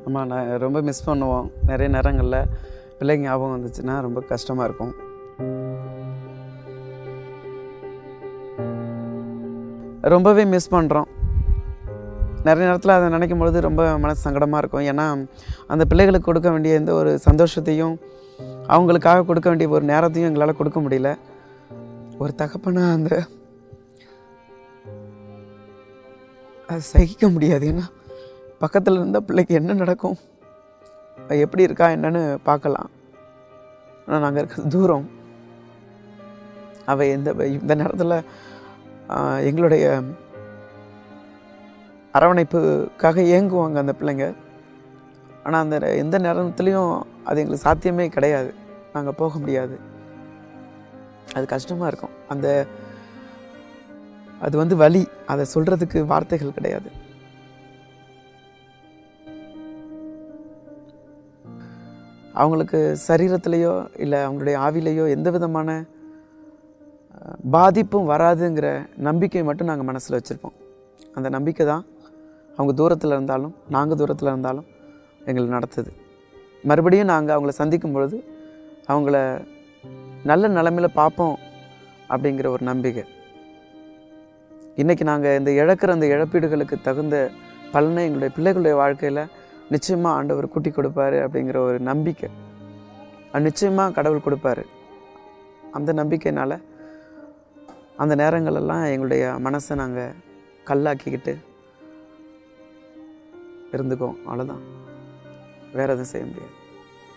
ஆமாம் நான் ரொம்ப மிஸ் பண்ணுவோம் நிறைய நேரங்களில் பிள்ளைங்க ஞாபகம் வந்துச்சுன்னா ரொம்ப கஷ்டமாக இருக்கும் ரொம்பவே மிஸ் பண்ணுறோம் நிறைய நேரத்தில் அதை நினைக்கும் பொழுது ரொம்ப மனசு சங்கடமாக இருக்கும் ஏன்னா அந்த பிள்ளைகளுக்கு கொடுக்க வேண்டிய எந்த ஒரு சந்தோஷத்தையும் அவங்களுக்காக கொடுக்க வேண்டிய ஒரு நேரத்தையும் எங்களால் கொடுக்க முடியல ஒரு தகப்பனா அந்த அது சகிக்க முடியாது ஏன்னா பக்கத்தில் இருந்த பிள்ளைக்கு என்ன நடக்கும் அது எப்படி இருக்கா என்னன்னு பார்க்கலாம் ஆனால் நாங்கள் இருக்கிறது தூரம் அவள் எந்த இந்த நேரத்தில் எங்களுடைய அரவணைப்புக்காக ஏங்குவாங்க அந்த பிள்ளைங்க ஆனால் அந்த எந்த நேரத்துலையும் அது எங்களுக்கு சாத்தியமே கிடையாது நாங்கள் போக முடியாது அது கஷ்டமாக இருக்கும் அந்த அது வந்து வலி அதை சொல்கிறதுக்கு வார்த்தைகள் கிடையாது அவங்களுக்கு சரீரத்திலேயோ இல்லை அவங்களுடைய ஆவிலேயோ எந்த விதமான அஹ், பாதிப்பும் வராதுங்கிற நம்பிக்கையை மட்டும் நாங்கள் மனசில் வச்சுருப்போம் அந்த நம்பிக்கை தான் அவங்க தூரத்தில் இருந்தாலும் நாங்கள் தூரத்தில் இருந்தாலும் எங்களை நடத்துது மறுபடியும் நாங்கள் அவங்கள சந்திக்கும் பொழுது அவங்கள நல்ல நிலமையில் பார்ப்போம் அப்படிங்கிற ஒரு நம்பிக்கை இன்றைக்கி நாங்கள் இந்த இழக்கிற அந்த இழப்பீடுகளுக்கு தகுந்த பலனை எங்களுடைய பிள்ளைகளுடைய வாழ்க்கையில் நிச்சயமாக ஆண்டவர் கூட்டி கொடுப்பாரு அப்படிங்கிற ஒரு நம்பிக்கை அது நிச்சயமாக கடவுள் கொடுப்பாரு அந்த நம்பிக்கையினால் அந்த நேரங்களெல்லாம் எங்களுடைய மனசை நாங்கள் கல்லாக்கிக்கிட்டு இருந்துக்குவோம் அவ்வளோதான் வேறு எதுவும் செய்ய முடியாது